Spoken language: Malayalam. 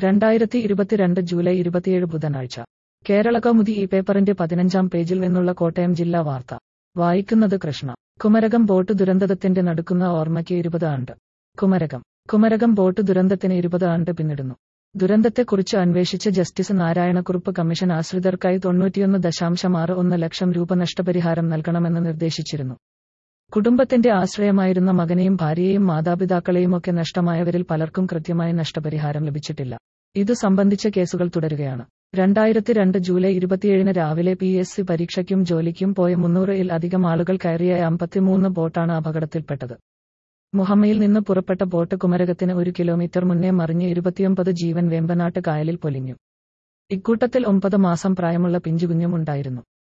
രണ്ടായിരത്തി ഇരുപത്തിരണ്ട് ജൂലൈ ഇരുപത്തിയേഴ് ബുധനാഴ്ച കേരള കൗമുദി ഈ പേപ്പറിന്റെ പതിനഞ്ചാം പേജിൽ നിന്നുള്ള കോട്ടയം ജില്ലാ വാർത്ത വായിക്കുന്നത് കൃഷ്ണ കുമരകം ബോട്ട് ദുരന്തത്തിന്റെ നടുക്കുന്ന ഓർമ്മയ്ക്ക് ഇരുപത് ആണ്ട് കുമരകം കുമരകം ബോട്ട് ദുരന്തത്തിന് ഇരുപത് ആണ്ട് പിന്നിടുന്നു ദുരന്തത്തെക്കുറിച്ച് അന്വേഷിച്ച് ജസ്റ്റിസ് നാരായണക്കുറുപ്പ് കമ്മീഷൻ ആശ്രിതർക്കായി തൊണ്ണൂറ്റിയൊന്ന് ദശാംശം ആറ് ഒന്ന് ലക്ഷം രൂപ നഷ്ടപരിഹാരം നൽകണമെന്ന് നിർദ്ദേശിച്ചിരുന്നു കുടുംബത്തിന്റെ ആശ്രയമായിരുന്ന മകനെയും ഭാര്യയെയും മാതാപിതാക്കളെയുമൊക്കെ നഷ്ടമായവരിൽ പലർക്കും കൃത്യമായി നഷ്ടപരിഹാരം ലഭിച്ചിട്ടില്ല ഇതു സംബന്ധിച്ച കേസുകൾ തുടരുകയാണ് രണ്ടായിരത്തി രണ്ട് ജൂലൈ ഇരുപത്തിയേഴിന് രാവിലെ പി എസ് സി പരീക്ഷയ്ക്കും ജോലിക്കും പോയ മുന്നൂറിൽ അധികം ആളുകൾ കയറിയ അമ്പത്തിമൂന്ന് ബോട്ടാണ് അപകടത്തിൽപ്പെട്ടത് മുഹമ്മയിൽ നിന്ന് പുറപ്പെട്ട ബോട്ട് കുമരകത്തിന് ഒരു കിലോമീറ്റർ മുന്നേ മറിഞ്ഞ് ഇരുപത്തിയൊമ്പത് ജീവൻ വേമ്പനാട്ട് കായലിൽ പൊലിഞ്ഞു ഇക്കൂട്ടത്തിൽ ഒമ്പത് മാസം പ്രായമുള്ള പിഞ്ചുകുഞ്ഞും ഉണ്ടായിരുന്നു